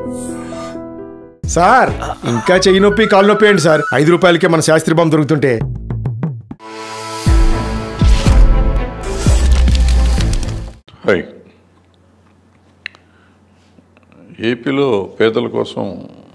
sir ఇంకా చెయ్యి నొప్పి కాలు నొప్పి ఏంటి సార్ ఐదు రూపాయలకే మన శాస్త్రి బాంబు దొరుకుతుంటే హాయ్ ఏపీలో పేదల కోసం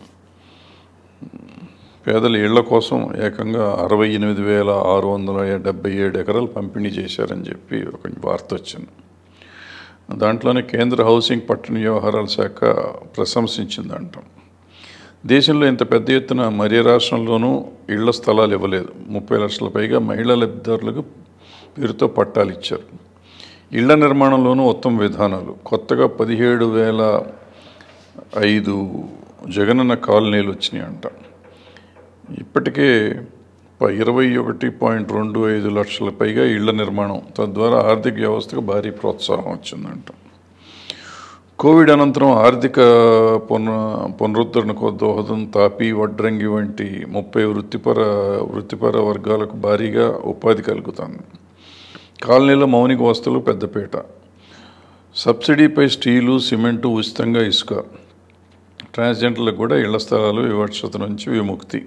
పేదల ఇళ్ల కోసం ఏకంగా అరవై ఎనిమిది వేల ఆరు వందల డెబ్బై ఏడు ఎకరాలు పంపిణీ చేశారని చెప్పి ఒక వార్త వచ్చింది దాంట్లోనే కేంద్ర హౌసింగ్ పట్టణ వ్యవహారాల శాఖ ప్రశంసించిందంట దేశంలో ఇంత పెద్ద ఎత్తున మరే రాష్ట్రంలోనూ ఇళ్ల స్థలాలు ఇవ్వలేదు ముప్పై లక్షల పైగా మహిళా లబ్ధిదారులకు పేరుతో పట్టాలు ఇచ్చారు ఇళ్ల నిర్మాణంలోనూ ఉత్తమ విధానాలు కొత్తగా పదిహేడు వేల ఐదు జగనన్న కాలనీలు వచ్చినాయి అంట ఇప్పటికే ప- ఇరవై ఒకటి పాయింట్ రెండు ఐదు లక్షల పైగా ఇళ్ల నిర్మాణం తద్వారా ఆర్థిక వ్యవస్థకు భారీ ప్రోత్సాహం వచ్చిందంట కోవిడ్ అనంతరం ఆర్థిక పున పునరుద్ధరణకు దోహదం తాపి వడ్రంగి వంటి ముప్పై వృత్తిపర వృత్తిపర వర్గాలకు భారీగా ఉపాధి కలుగుతుంది కాలనీలో మౌలిక వస్తువులు పెద్దపీట సబ్సిడీపై స్టీలు సిమెంటు ఉచితంగా ఇసుక ట్రాన్స్జెండర్లకు కూడా ఇళ్ల స్థలాలు వివక్షత నుంచి విముక్తి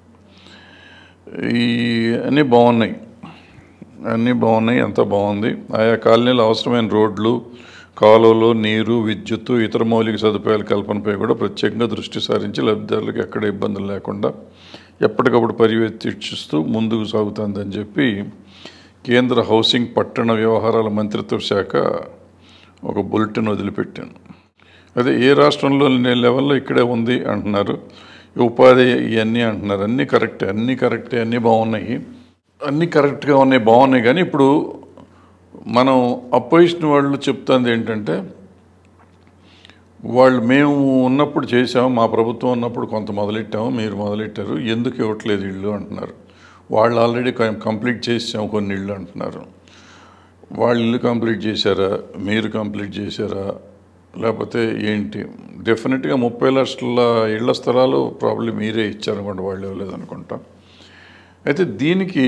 ఈ అన్నీ బాగున్నాయి అన్నీ బాగున్నాయి అంత బాగుంది ఆయా కాలనీలో అవసరమైన రోడ్లు కాలువలు నీరు విద్యుత్తు ఇతర మౌలిక సదుపాయాల కల్పనపై కూడా ప్రత్యేకంగా దృష్టి సారించి లబ్ధిదారులకు ఎక్కడ ఇబ్బందులు లేకుండా ఎప్పటికప్పుడు పర్యవేక్షిస్తూ ముందుకు సాగుతుందని చెప్పి కేంద్ర హౌసింగ్ పట్టణ వ్యవహారాల మంత్రిత్వ శాఖ ఒక బులెటిన్ వదిలిపెట్టాను అదే ఏ రాష్ట్రంలో లేని లెవెల్లో ఇక్కడే ఉంది అంటున్నారు ఈ ఉపాధి ఇవన్నీ అంటున్నారు అన్నీ కరెక్టే అన్నీ కరెక్టే అన్నీ బాగున్నాయి అన్నీ కరెక్ట్గా ఉన్నాయి బాగున్నాయి కానీ ఇప్పుడు మనం అపోజిషన్ వాళ్ళు చెప్తుంది ఏంటంటే వాళ్ళు మేము ఉన్నప్పుడు చేసాము మా ప్రభుత్వం ఉన్నప్పుడు కొంత మొదలెట్టాము మీరు మొదలెట్టారు ఎందుకు ఇవ్వట్లేదు ఇళ్ళు అంటున్నారు వాళ్ళు ఆల్రెడీ కంప్లీట్ చేసాము కొన్ని ఇళ్ళు అంటున్నారు వాళ్ళు ఇల్లు కంప్లీట్ చేశారా మీరు కంప్లీట్ చేశారా లేకపోతే ఏంటి డెఫినెట్గా ముప్పై లక్షల ఇళ్ల స్థలాలు ప్రాబ్లీ మీరే ఇచ్చారనుకుంటా వాళ్ళు ఇవ్వలేదు అనుకుంటా అయితే దీనికి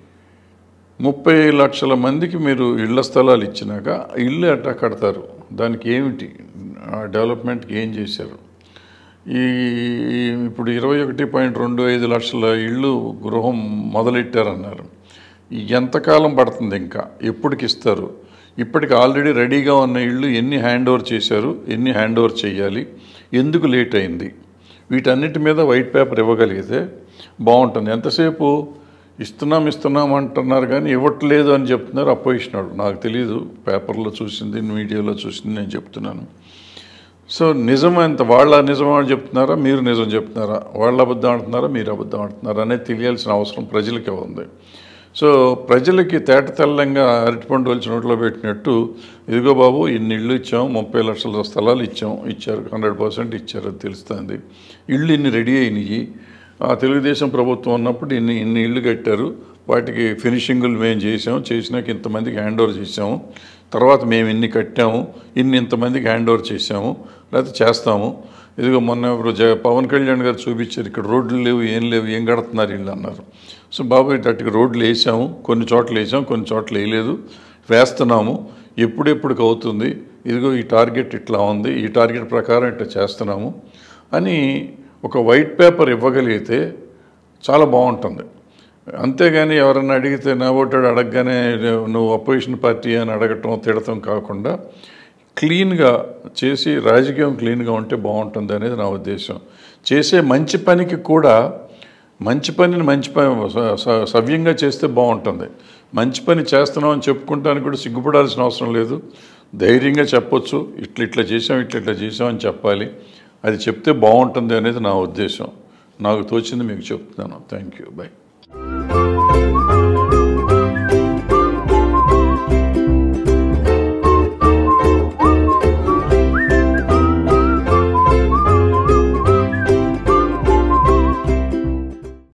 ముప్పై లక్షల మందికి మీరు ఇళ్ల స్థలాలు ఇచ్చినాక ఇల్లు ఎట్టా కడతారు దానికి ఏమిటి ఆ డెవలప్మెంట్కి ఏం చేశారు ఈ ఇప్పుడు ఇరవై ఒకటి పాయింట్ రెండు ఐదు లక్షల ఇళ్ళు గృహం మొదలెట్టారన్నారు ఎంతకాలం పడుతుంది ఇంకా ఎప్పటికి ఇస్తారు ఇప్పటికి ఆల్రెడీ రెడీగా ఉన్న ఇళ్ళు ఎన్ని హ్యాండ్ ఓవర్ చేశారు ఎన్ని హ్యాండ్ ఓవర్ చేయాలి ఎందుకు లేట్ అయింది వీటన్నిటి మీద వైట్ పేపర్ ఇవ్వగలిగితే బాగుంటుంది ఎంతసేపు ఇస్తున్నాం ఇస్తున్నాం అంటున్నారు కానీ ఇవ్వట్లేదు అని చెప్తున్నారు అపోజిషన్ వాళ్ళు నాకు తెలియదు పేపర్లో చూసింది మీడియాలో చూసింది నేను చెప్తున్నాను సో నిజం ఎంత వాళ్ళ నిజం అని చెప్తున్నారా మీరు నిజం చెప్తున్నారా వాళ్ళ అబద్ధం అంటున్నారా మీరు అబద్ధం అంటున్నారా అనేది తెలియాల్సిన అవసరం ప్రజలకే ఉంది సో ప్రజలకి తేట తెల్లంగా అరటిపండు వచ్చి నోట్లో పెట్టినట్టు ఇదిగో బాబు ఇన్ని ఇళ్ళు ఇచ్చాం ముప్పై లక్షల స్థలాలు ఇచ్చాం ఇచ్చారు హండ్రెడ్ పర్సెంట్ ఇచ్చారు అది తెలుస్తుంది ఇళ్ళు ఇన్ని రెడీ అయినాయి ఆ తెలుగుదేశం ప్రభుత్వం ఉన్నప్పుడు ఇన్ని ఇన్ని ఇళ్ళు కట్టారు వాటికి ఫినిషింగులు మేము చేసాం చేసినాక ఇంతమందికి హ్యాండ్ ఓవర్ చేసాము తర్వాత మేము ఇన్ని కట్టాము ఇన్ని ఇంతమందికి హ్యాండ్ ఓవర్ చేసాము లేకపోతే చేస్తాము ఇదిగో మొన్న ఇప్పుడు జ పవన్ కళ్యాణ్ గారు చూపించారు ఇక్కడ రోడ్లు లేవు ఏం లేవు ఏం కడుతున్నారు ఇల్లు అన్నారు సో బాబు అట్టుగా రోడ్లు వేసాము కొన్ని చోట్ల వేసాము కొన్ని చోట్ల వేయలేదు వేస్తున్నాము ఎప్పుడెప్పటికి అవుతుంది ఇదిగో ఈ టార్గెట్ ఇట్లా ఉంది ఈ టార్గెట్ ప్రకారం ఇట్లా చేస్తున్నాము అని ఒక వైట్ పేపర్ ఇవ్వగలిగితే చాలా బాగుంటుంది అంతేగాని ఎవరన్నా అడిగితే నా ఓటాడు అడగగానే నువ్వు అపోజిషన్ పార్టీ అని అడగటం తిడటం కాకుండా క్లీన్గా చేసి రాజకీయం క్లీన్గా ఉంటే బాగుంటుంది అనేది నా ఉద్దేశం చేసే మంచి పనికి కూడా మంచి పనిని మంచి పని స- స- సవ్యంగా చేస్తే బాగుంటుంది మంచి పని చేస్తున్నాం అని చెప్పుకుంటానికి కూడా సిగ్గుపడాల్సిన అవసరం లేదు ధైర్యంగా చెప్పొచ్చు ఇట్లా ఇట్లా చేసాం ఇట్లా ఇట్లా చేసాం అని చెప్పాలి అది చెప్తే బాగుంటుంది అనేది నా ఉద్దేశం నాకు తోచింది మీకు చెప్తున్నాను థ్యాంక్ యూ బై